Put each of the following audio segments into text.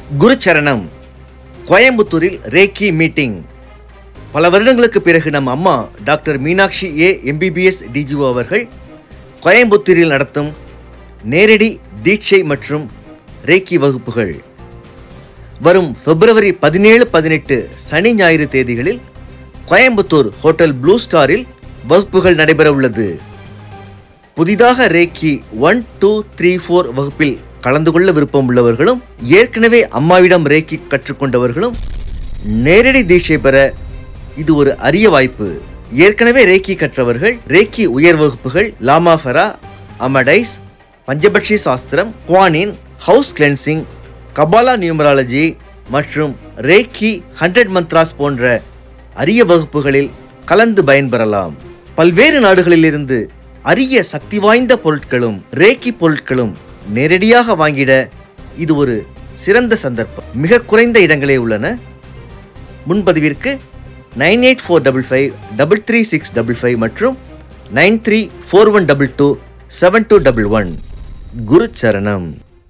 குருச்சரணம் கோயம்புத்தூரில் ரேக்கி மீட்டிங் பல வருடங்களுக்கு பிறகு நம் அம்மா doctor Meenakshi A MBBS DGO அவர்கள் கோயம்புத்தூரில் நடத்தும் நேரடி தீட்சை மற்றும் ரேக்கி வகுப்புகள் வரும் பிப்ரவரி பதினேழு பதினெட்டு சனி ஞாயிறு தேதிகளில் கோயம்புத்தூர் ஹோட்டல் ப்ளூ ஸ்டாரில் வகுப்புகள் நடைபெற உள்ளது புதிதாக reiki one two three four வகுப்பில் கலந்து கொள்ள விருப்பம் உள்ளவர்களும் ஏற்கனவே அம்மாவிடம் ரேக்கி கற்றுக்கொண்டவர்களும் நேரடி தீட்சை பெற இது ஒரு அரிய வாய்ப்பு ஏற்கனவே ரேக்கி கற்றவர்கள் ரேக்கி உயர் வகுப்புகள் லாமாஃபரா அமடைஸ் பஞ்சபட்சி சாஸ்திரம் Kuan Yin house cleansing Kabbalah numerology மற்றும் ரேக்கி ஹண்ட்ரட் மந்த்ராஸ் போன்ற அரிய வகுப்புகளில் கலந்து பயன்பெறலாம் பல்வேறு நாடுகளிலிருந்து அரிய சக்தி வாய்ந்த பொருட்களும் ரேக்கி பொருட்களும் நேரடியாக வாங்கிட இது ஒரு சிறந்த சந்தர்ப்பம் மிக குறைந்த இடங்களே உள்ளன முன்பதிவிற்கு nine eight four double five double three six double five மற்றும் nine three four one double two seven two double one குரு சரணம்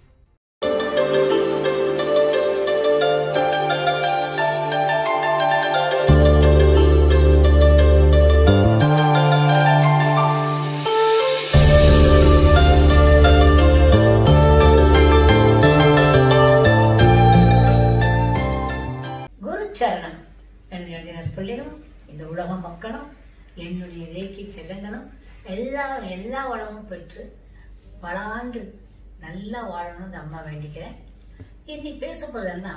குரு சரணம் என்னுடைய தினஸ் பிள்ளைகளும் இந்த உலக மக்களும் என்னுடைய ரேக்கி செல்லங்களும் எல்லாரும் எல்லா வளமும் பெற்று பல ஆண்டு நல்லா வாழணும்னு இந்த அம்மா வேண்டிக்கிறேன் இன்னைக்கு பேச போறதுன்னா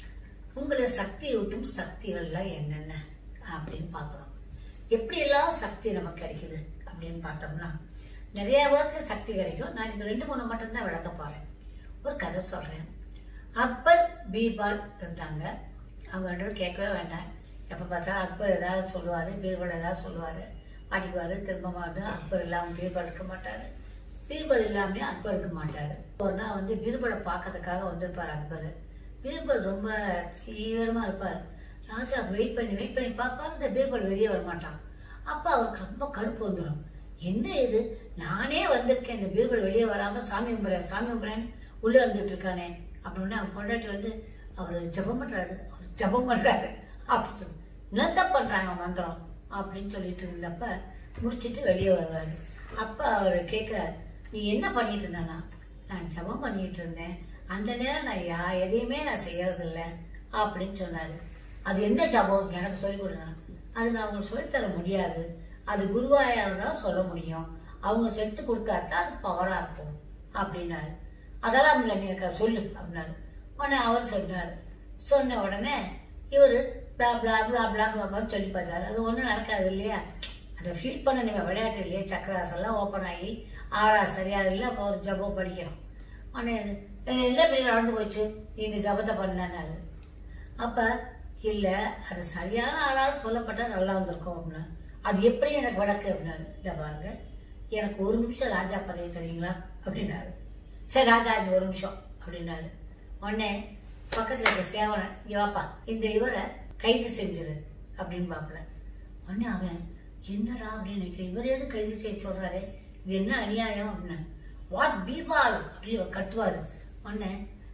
உங்களை சக்தி ஊட்டும் சக்திகள்லாம் என்னென்ன அப்படின்னு பார்க்குறோம் எப்படியெல்லாம் சக்தி நமக்கு கிடைக்குது அப்படின்னு பார்த்தோம்னா நிறைய விதத்துல சக்தி கிடைக்கும் நான் இதுக்கு ரெண்டு மூணு மட்டும்தான் விளக்க போறேன் ஒரு கதை சொல்றேன் அக்பர் பீர்பால் இருந்தாங்க அவங்க ரெண்டு பேரும் கேட்கவே வேண்டாம் எப்போ பார்த்தாலும் அக்பர் ஏதாவது சொல்லுவார் பீர்பல் ஏதாவது சொல்லுவார் மாட்டிக்குவார் திரும்ப மாட்டோம் அக்பர் இல்லாமல் பீர்பல் இருக்க மாட்டார் பீர்பல் இல்லாமலே அக்பர் இருக்க மாட்டார் ஒரு நாள் வந்து பீர்பலை பார்க்கறதுக்காக வந்திருப்பார் அக்பர் பீர்பல் ரொம்ப தீவிரமாக இருப்பார் ராஜா வெயிட் பண்ணி வெயிட் பண்ணி பார்ப்பாரு இந்த பீர்பல் வெளியே வர மாட்டான் அப்போ அவருக்கு ரொம்ப கடுப்பு வந்துடும் என்ன இது நானே வந்திருக்கேன் இந்த பீர்பல் வெளியே வராம சாமி கும்பிட்றேன் சாமி கும்பிட்றேன் உள்ள இருந்துட்டு இருக்கானே அப்படின்னு அவன் பொண்டாட்டி வந்து அவர் ஜெபம் பண்றாரு அவர் ஜெபம் பண்றாரு அப்படின்னு சொல்லி என்னத்த பண்றாங்க மந்திரம் அப்படின்னு சொல்லிட்டு இருந்தப்ப முடிச்சிட்டு வெளியே வருவாரு அப்ப அவர் கேட்க நீ என்ன பண்ணிட்டு இருந்தானா நான் ஜெபம் பண்ணிட்டு இருந்தேன் அந்த நேரம் நான் யா எதையுமே நான் செய்யறதில்ல அப்படின்னு சொன்னாரு அது என்ன ஜபம் எனக்கு சொல்லிக் கொடுங்க அது நான் உங்களுக்கு சொல்லித்தர முடியாது அது குருவாயால் தான் சொல்ல முடியும் அவங்க செத்து கொடுத்தா தான் அது பவரா இருக்கும் அப்படின்னாரு அதெல்லாம் இல்லை நீ எனக்கு சொல்லு அப்படின்னாரு உடனே அவர் சொன்னார் சொன்ன உடனே இவர் பிளா பிளா பிளா பிளா பிளான்னு சொல்லி பார்த்தாரு அது ஒன்றும் நடக்காது இல்லையா அதை ஃபீல் பண்ண நம்ம விளையாட்டு இல்லையா சக்கராசெல்லாம் ஓப்பன் ஆகி ஆறா சரியா இல்லை அப்போ ஒரு ஜபம் படிக்கிறோம் உடனே என்ன பெரிய நடந்து போச்சு நீ இந்த ஜபத்தை பண்ணனாரு அப்ப இல்ல அது சரியான ஆளால் சொல்லப்பட்டா நல்லா வந்திருக்கும் அப்படின்னா அது எப்படி எனக்கு வழக்கு அப்படின்னாரு இந்த பாருங்க எனக்கு ஒரு நிமிஷம் ராஜா பதவி தரீங்களா அப்படின்னாரு சரி ராஜா இந்த ஒரு நிமிஷம் அப்படின்னாரு உடனே பக்கத்துல இருக்க சேவனை இங்க வாப்பா இந்த இவரை கைது செஞ்சிரு அப்படின்னு பாப்பல உடனே அவன் என்னடா அப்படின்னு நினைக்க இவர் எது கைது செய்ய சொல்றாரு இது என்ன அநியாயம் அப்படின்னு வாட் பீபால் அப்படின்னு இவர் கட்டுவாரு உடனே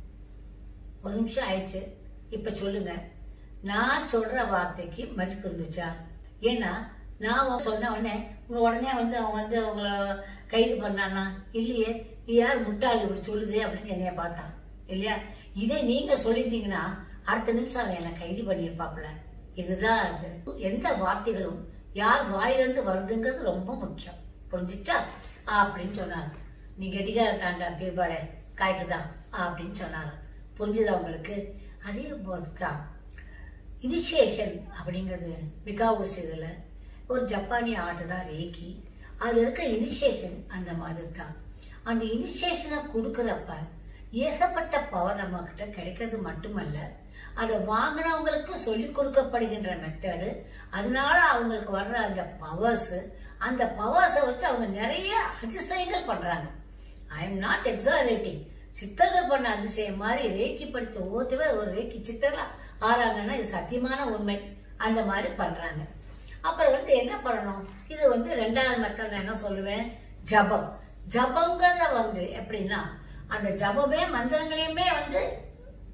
ஒரு நிமிஷம் ஆயிடுச்சு இப்ப சொல்லுங்க நான் சொல்ற வார்த்தைக்கு மதிப்பு இருந்துச்சா ஏன்னா நான் உன் சொன்ன உடனே உங்க உடனே வந்து அவன் வந்து அவங்கள கைது பண்ணானா இல்லையே இது யார் முட்டாள் இப்படி சொல்லுது அப்படின்னு என்னைய பார்த்தான் இல்லையா இதே நீங்க சொல்லியிருந்தீங்கன்னா அடுத்த நிமிஷம் அவன் என்னை கைது பண்ணியிருப்பாப்புல இதுதான் அது எந்த வார்த்தைகளும் யார் வாயிலிருந்து வருதுங்கிறது ரொம்ப முக்கியம் புரிஞ்சிச்சா அப்படின்னு சொன்னாங்க நீ கெட்டிக்கார தாண்டா பீர்பாடே காய்ட்டு தான் அப்படின்னு சொன்னாங்க புரிஞ்சுதா உங்களுக்கு அதே போது தான் இனிஷியேஷன் அப்படிங்கிறது மிகாவுஸ் இதில் ஒரு ஜப்பானிய ஆட்டு தான் ரேக்கி அதில் இருக்க இனிஷியேஷன் அந்த மாதிரி தான் அந்த இனிஷியேஷனை கொடுக்குறப்ப ஏகப்பட்ட பவர் நம்ம கிட்ட கிடைக்கிறது மட்டுமல்ல அதை வாங்கினவங்களுக்கு சொல்லிக் கொடுக்கப்படுகின்ற மெத்தடு அதனால அவங்களுக்கு வர்ற அந்த பவர்ஸ் அந்த பவர்ஸை வச்சு அவங்க நிறைய அதிசயங்கள் பண்றாங்க ஐ எம் நாட் எக்ஸாரேட்டிங் சித்தர்கள் பண்ண அதிசயம் மாதிரி ரேக்கி படித்த ஒவ்வொருத்தவே ஒரு ரேக்கி சித்தர்களா ஆறாங்கன்னா இது சத்தியமான உண்மை அந்த மாதிரி பண்றாங்க அப்புறம் வந்து என்ன பண்ணணும் இது வந்து ரெண்டாவது மெத்தட் நான் என்ன சொல்லுவேன் ஜபம் ஜபங்கிறத வந்து எப்படின்னா அந்த ஜபமே மந்திரங்களையுமே வந்து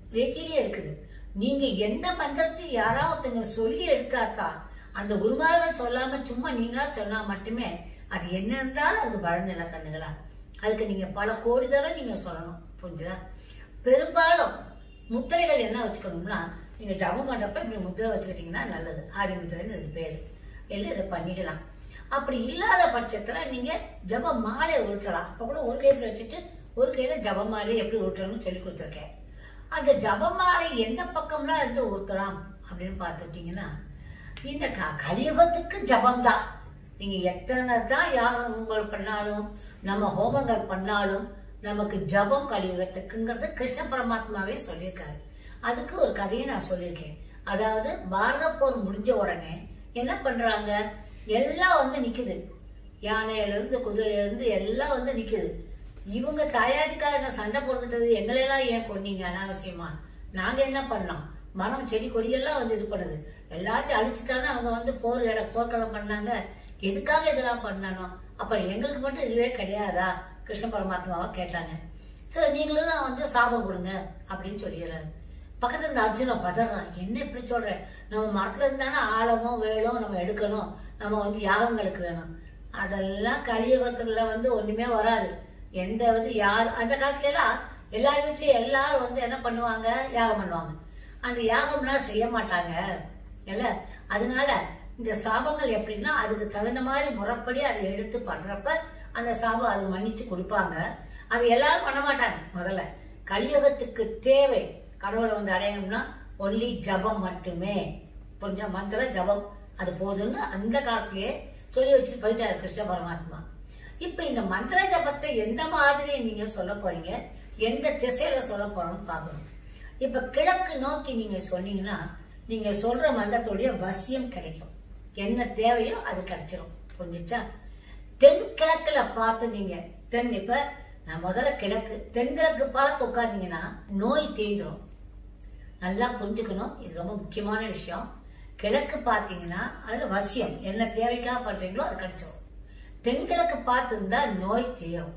ரேக்கிலேயே இருக்குது நீங்க எந்த மந்திரத்தை யாராவது ஒருத்தங்க சொல்லி எடுத்தாதான் அந்த குருமார்கள் சொல்லாம சும்மா நீங்களா சொன்னா மட்டுமே அது என்ன என்றாலும் அது வளர்நில கண்ணுகளா அதுக்கு நீங்க பல கோடி தடவை நீங்க சொல்லணும் புரிஞ்சுதா பெரும்பாலும் முத்திரைகள் என்ன வச்சுக்கணும்னா நீங்க ஜபம் பண்றப்ப இப்படி முத்திரை வச்சுக்கிட்டீங்கன்னா நல்லது ஆதி முத்திரைன்னு இதுக்கு பேரு எல்லாம் இதை பண்ணிக்கலாம் அப்படி இல்லாத பட்சத்துல நீங்க ஜப மாலை உருட்டலாம் அப்ப கூட ஒரு கையில வச்சுட்டு ஒரு கையில ஜப மாலை எப்படி உருட்டணும்னு சொல்லி கொடுத்துருக்கேன் அந்த ஜப மாலை எந்த பக்கம்லாம் இருந்து உருட்டலாம் அப்படின்னு பார்த்துட்டீங்கன்னா இந்த க- கலியுகத்துக்கு ஜபம்தான் நீங்க எத்தனை தான் யாகங்கள் பண்ணாலும் நம்ம ஹோமங்கள் பண்ணாலும் நமக்கு ஜபம் கலியுகத்துக்குங்கிறது கிருஷ்ண பரமாத்மாவே சொல்லியிருக்காரு அதுக்கு ஒரு கதையை நான் சொல்லியிருக்கேன் அதாவது பாரத போர் முடிஞ்ச உடனே என்ன பண்றாங்க எல்லாம் வந்து நிக்குது யானையில இருந்து குதிரையில இருந்து எல்லாம் வந்து நிக்குது இவங்க தாயாரிக்காரங்க சண்டை போட்டுக்கிட்டது எங்களெல்லாம் ஏன் கொன்னீங்க அனாவசியமா நாங்க என்ன பண்ணோம் மரம் செடி கொடியெல்லாம் வந்து இது பண்ணுது எல்லாத்தையும் அழிச்சுட்டானே அவங்க வந்து போர் இட போர்க்களம் பண்ணாங்க எதுக்காக இதெல்லாம் பண்ணணும் அப்ப எங்களுக்கு மட்டும் இதுவே கிடையாதா கிருஷ்ண பரமாத்மாவை கேட்டாங்க சரி நீங்களும் தான் வந்து சாபம் கொடுங்க அப்படின்னு சொல்லிடுறாரு பக்கத்துல இருந்த அர்ஜுன பதறான் என்ன இப்படி சொல்ற நம்ம மரத்துல இருந்தானே ஆழமோ வேலோ நம்ம எடுக்கணும் நம்ம வந்து யாகங்களுக்கு வேணும் அதெல்லாம் கலியுகத்துல வந்து ஒண்ணுமே வராது எந்த வந்து யார் அந்த காலத்துல எல்லாம் எல்லார் வீட்லயும் எல்லாரும் வந்து என்ன பண்ணுவாங்க யாகம் பண்ணுவாங்க அந்த யாகம்லாம் செய்ய மாட்டாங்க இல்ல அதனால இந்த சாபங்கள் எப்படின்னா அதுக்கு தகுந்த மாதிரி முறைப்படி அதை எடுத்து பண்றப்ப அந்த சாபம் அது மன்னிச்சு கொடுப்பாங்க அது எல்லாரும் பண்ண மாட்டாங்க முதல்ல கலியுகத்துக்கு தேவை கடவுளை வந்து அடையணும்னா ஒன்லி ஜபம் மட்டுமே புரிஞ்ச மந்திர ஜபம் அது போதும்னு அந்த காலத்திலேயே சொல்லி வச்சுட்டு போயிட்டாரு கிருஷ்ண பரமாத்மா இப்ப இந்த மந்திர ஜபத்தை எந்த மாதிரி நீங்க சொல்ல போறீங்க எந்த திசையில சொல்ல போறோம்னு பாக்கணும் இப்ப கிழக்கு நோக்கி நீங்க சொன்னீங்கன்னா நீங்க சொல்ற மந்திரத்துடைய வசியம் கிடைக்கும் என்ன தேவையோ அது கிடைச்சிரும் புரிஞ்சுச்சா தென்கிழக்குல பார்த்து நீங்க தென் இப்ப நான் முதல்ல கிழக்கு தென்கிழக்கு பார்த்து உட்கார்ந்தீங்கன்னா நோய் தீந்துரும் நல்லா புரிஞ்சுக்கணும் இது ரொம்ப முக்கியமான விஷயம் கிழக்கு பார்த்தீங்கன்னா அதுல வசியம் என்ன தேவைக்காக பண்றீங்களோ அது கிடைச்சிரும் தென்கிழக்கு பார்த்து இருந்தா நோய் தீரும்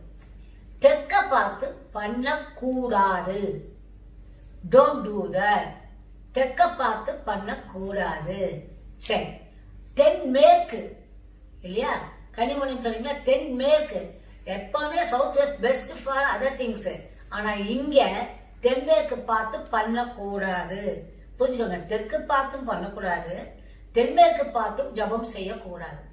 தெற்க பார்த்து பண்ணக்கூடாது டோன்ட் டூ தட் தெற்க பார்த்து பண்ணக்கூடாது சரி தென்மேற்கு இல்லையா கனிமொழி சொன்னீங்களா தென்மேற்கு எப்பவுமே south west best for other things ஆனா இங்க தென்மேற்கு பார்த்து பண்ணக்கூடாது புரிஞ்சுக்கோங்க தெற்கு பார்த்தும் பண்ணக்கூடாது தென்மேற்கு பார்த்தும் ஜபம் செய்யக்கூடாது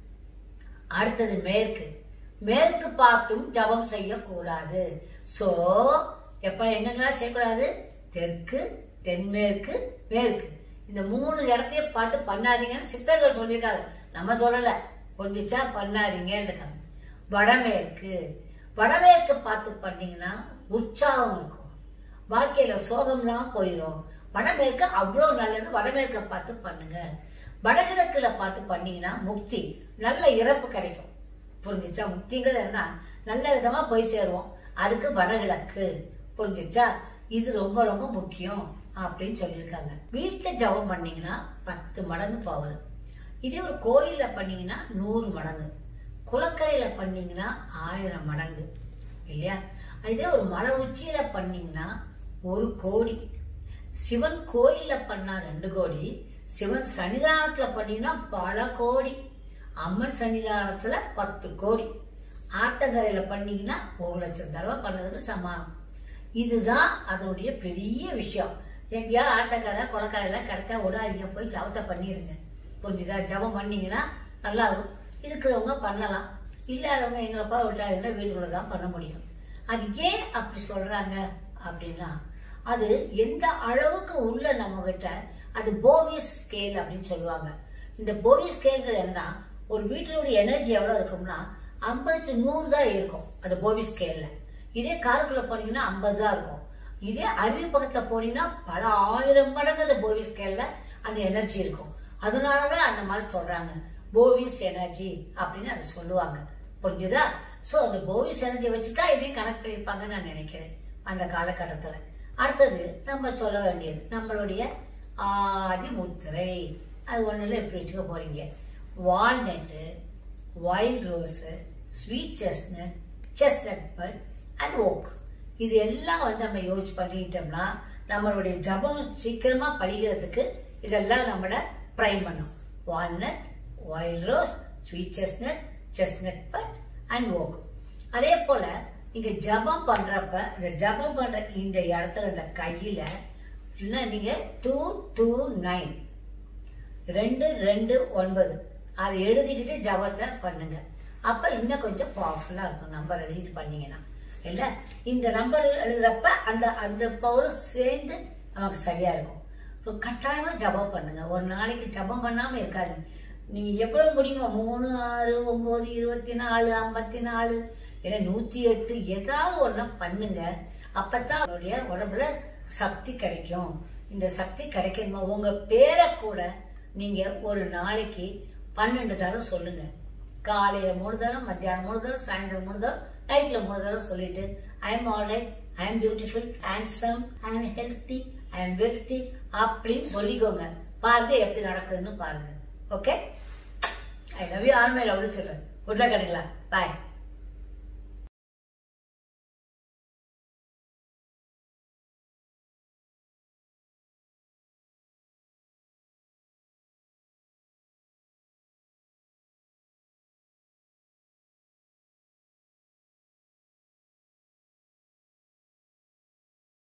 அடுத்தது மேற்கு மேற்கு பார்த்தும் ஜபம் செய்யக்கூடாது சோ எப்ப என்னெல்லாம் செய்யக்கூடாது தெற்கு தென்மேற்கு மேற்கு இந்த மூணு இடத்தையும் பார்த்து பண்ணாதீங்கன்னு சித்தர்கள் சொல்லியிருக்காங்க நம்ம சொல்லல கொஞ்சிச்சா பண்ணாதீங்கன்னு வடமேற்கு வடமேற்கு பார்த்து பண்ணீங்கன்னா உற்சாகம் இருக்கும் வாழ்க்கையில சோகம்லாம் போயிடும் வடமேற்கு அவ்வளவு நல்லது வடமேற்க பார்த்து பண்ணுங்க வடகிழக்குல பார்த்து பண்ணீங்கன்னா முக்தி நல்ல இறப்பு கிடைக்கும் புரிஞ்சுச்சா முக்திங்கிறது என்ன நல்ல விதமா போய் சேருவோம் அதுக்கு வடகிழக்கு புரிஞ்சுச்சா இது ரொம்ப ரொம்ப முக்கியம் அப்படின்னு சொல்லியிருக்காங்க வீட்டுல ஜபம் பண்ணீங்கன்னா பத்து மடங்கு பவர் இதே ஒரு கோயில்ல பண்ணீங்கன்னா நூறு மடங்கு குளக்கரையில பண்ணீங்கன்னா ஆயிரம் மடங்கு இல்லையா இதே ஒரு மலை உச்சியில பண்ணீங்கன்னா ஒரு கோடி சிவன் கோயில்ல பண்ணா ரெண்டு கோடி சிவன் சன்னிதானத்துல பண்ணீங்கன்னா பல கோடி அம்மன் சன்னிதானத்துல பத்து கோடி ஆத்தங்கரையில பண்ணீங்கன்னா ஒரு லட்சம் தடவை பண்ணதுக்கு சமானம் இதுதான் அதோடைய பெரிய விஷயம் எங்கேயா ஆத்தங்கரை குளக்கரையில கிடைச்சா விடாதீங்க போய் ஜபத்தை பண்ணிருங்க புரிஞ்சுதா ஜபம் பண்ணீங்கன்னா நல்லா இருக்கும் இருக்கிறவங்க பண்ணலாம் இல்லாதவங்க எங்களை போல விட்டாங்கன்னா வீட்டுக்குள்ள தான் பண்ண முடியும் அது ஏன் அப்படி சொல்றாங்க அப்படின்னா அது எந்த அளவுக்கு உள்ள நம்ம கிட்ட அது போவியஸ் ஸ்கேல் அப்படின்னு சொல்லுவாங்க இந்த போவியஸ் ஸ்கேல்ங்கிறது என்ன ஒரு வீட்டினுடைய எனர்ஜி எவ்வளவு இருக்கும்னா ஐம்பது நூறு தான் இருக்கும் அது போவி ஸ்கேல்ல இதே காருக்குள்ள போனீங்கன்னா ஐம்பது தான் இருக்கும் இதே அருவி பக்கத்துல போனீங்கன்னா பல ஆயிரம் மடங்கு அந்த போவி ஸ்கேல்ல அந்த எனர்ஜி இருக்கும் அதனாலதான் அந்த மாதிரி சொல்றாங்க போவிஸ் எனர்ஜி அப்படின்னு அதை சொல்லுவாங்க புரிஞ்சுதா சோ அந்த போவிஸ் எனர்ஜி வச்சுதான் இதையும் கனெக்ட் பண்ணிருப்பாங்கன்னு நான் நினைக்கிறேன் அந்த காலகட்டத்துல அடுத்தது நம்ம சொல்ல வேண்டியது நம்மளுடைய ஆதி முத்திரை அது ஒண்ணுல எப்படி வச்சுக்க போறீங்க walnut wild rose sweet chestnut chestnut bud and oak இது எல்லாம் வந்து நம்ம யோசிச்சு பண்ணிட்டோம்னா நம்மளுடைய ஜபம் சீக்கிரமா படிக்கிறதுக்கு இதெல்லாம் நம்மள ப்ரைம் பண்ணும் walnut wild rose sweet chestnut chestnut bud and oak அதே போல நீங்க ஜபம் பண்றப்ப இந்த ஜபம் பண்ற இந்த இடத்துல இந்த கையில என்ன நீங்க டூ டூ நைன் ரெண்டு ரெண்டு ஒன்பது அதை எழுதிக்கிட்டு ஜபத்தை பண்ணுங்க அப்ப இன்னும் கொஞ்சம் பவர்ஃபுல்லா இருக்கும் நம்பர் எழுதிட்டு பண்ணீங்கன்னா இல்ல இந்த நம்பர் எழுதுறப்ப அந்த அந்த பவர் சேர்ந்து நமக்கு சரியா இருக்கும் ஒரு கட்டாயமா ஜபம் பண்ணுங்க ஒரு நாளைக்கு ஜபம் பண்ணாம இருக்காது நீங்க எவ்வளவு முடியுமோ மூணு ஆறு ஒன்பது இருபத்தி நாலு ஐம்பத்தி நாலு இல்லை நூத்தி எட்டு ஏதாவது ஒண்ணு பண்ணுங்க அப்பதான் உங்களுடைய உடம்புல சக்தி கிடைக்கும் இந்த சக்தி கிடைக்கணுமா உங்க பேரை கூட நீங்க ஒரு நாளைக்கு பன்னெண்டு தரம் சொல்லுங்க காலையில மூணு தரம் மத்தியானம் மூணு தரம் சாயந்தரம் மூணு தரம் நைட்ல மூணு தரம் சொல்லிட்டு I am alright I am beautiful handsome I am healthy I am wealthy அப்படின்னு சொல்லிக்கோங்க பாருங்க எப்படி நடக்குதுன்னு பாருங்க ஓகே ஐ லவ் யூ ஆன்மையில் அவ்வளோ சொல்றேன் குட் லக் கிடைக்கலாம் பாய்